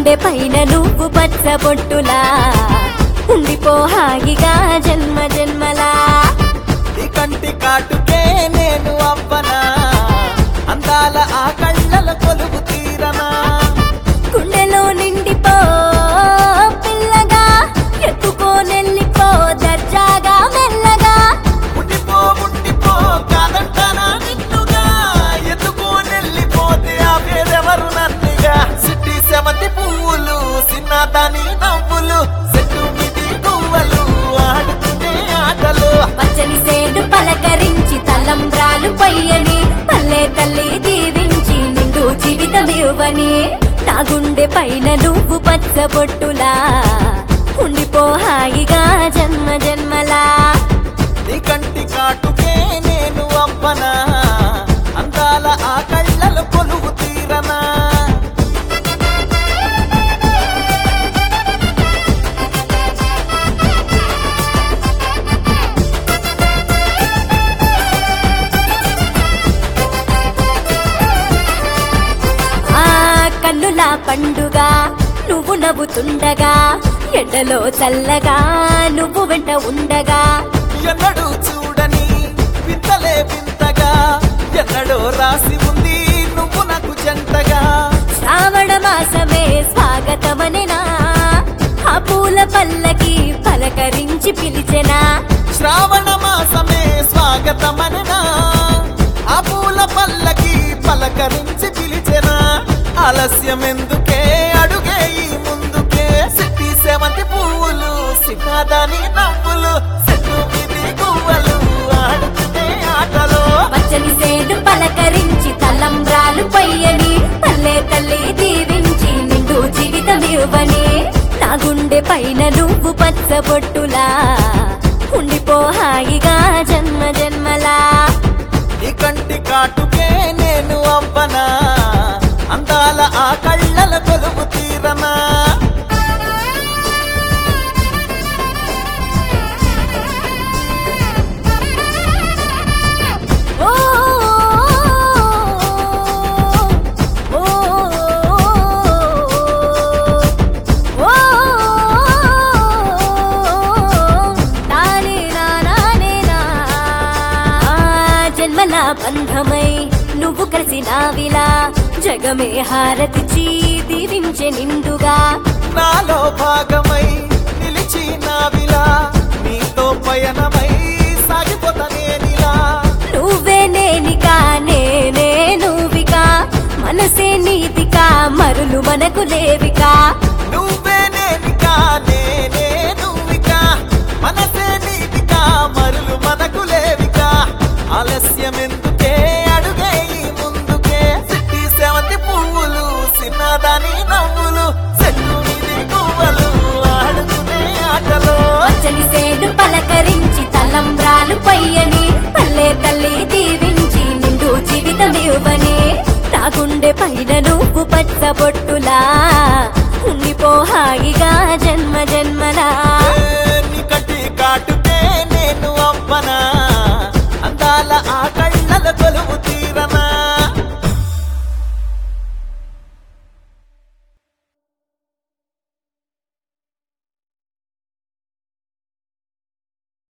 గుండె పైన నువ్వు పచ్చ పొట్టులా ఉండిపో హాయిగా జన్మ జన్మలా నీ కంటి కాటుకే నేను అవ్వనా అందాల ఆ కళ్ళల కొలువు తీరనా గుండెలో నిండిపో పిల్లగా ఎత్తుకోనెళ్ళిపో దర్జాగా మెల్లగా ఉండిపో ఉండిపో కాదంటానా నిన్నుగా ఎత్తుకోనెళ్ళిపోతే ఆ పేరెవరు నన్నుగా సిట్టి సెమంతి పువ్వులు సిన్నదాని నవ్వులు చెట్టు మిది గువ్వలు ఆడుకునే ఆటలు పచ్చని సేడు పలకరించి తలంబ్రాలు పయ్యని పల్లె తల్లి దీవించి నిండు జీవితం ఇవ్వని నా గుండె పైన నువ్వు పచ్చ పొట్టులా ఉండిపో హాయిగా జన్మ జన్మలా నీ కంటి కాటుకే నేను అవ్వనా అందాల ఆ కళ్ళల కొలువు తీరనా ఆ కన్నుల పండుగ నువ్వు నవ్వుతుండగా ఎండలో చల్లగా నువ్వు వెంట ఉండగా ఎన్నడూ చూడని వింతలే వింతగా ఎన్నడో రాసి ఉంది నువ్వు నాకు జంటగా శ్రావణ మాసమే స్వాగతమనెనా ఆ పూల పల్లకి పలకరించి పిలిచెనా శ్రావణ మాసమే స్వాగతమననా ఆ పూల పల్లకి పలకరించి పిలిచెనా ఆలస్యం ఎందుకే అడుగే ఈ ముందుకే సిట్టి సెవంతి పువ్వులు సిన్నదాని నవ్వులు చెట్టు మీది గువ్వలు ఆడుకునే ఆటలు పచ్చని సేడు పలకరించి తలంబ్రాలు పయ్యని పల్లె తల్లి దీవించి నిండు జీవితం ఇవ్వని నా గుండె పైన నువ్వు పచ్చ పొట్టులా ఉండిపో హాయిగా జన్మ జన్మలా నీ కంటి కాటుకే నేను అవ్వనా అందాల ఆ కళ్ళల కొలువు తీరనా ఓ ఓ ఓ నానే నానే నా జన్మల బంధమై నువ్వు కలిసినావిలా జగమే హారతిచి దీవించే నిండుగా నాలో భాగమై నిలిచి నావిలా నీతో పయనమై సాగిపోతా నేనిలా నువ్వే నేనికా నేనే నువ్వికా మనసే నీతికా మరులు మనకు లేవికా నువ్వే నేనికా నేనే నువ్వికా మనసే నీతికా మరులు మనకు లేవికా ఆలస్యం ఎందుకే అడుగే ఈ ముందుకే సిట్టి సెవంతి పువ్వులు సిన్నదాని నవ్వులు చెట్టు మీది గువ్వలు ఆడుకునే ఆటలు పచ్చని సేడు పలకరించి తలంబ్రాలు పయ్యని పల్లె తల్లి దీవించి నిండు జీవితం ఇవ్వని నా గుండె పైన నువ్వు పచ్చ బొట్టులా ఉండిపో హాయిగా జన్మ జన్మలా నీ కంటి కాటుకే నేను అవ్వనా అందాల ఆట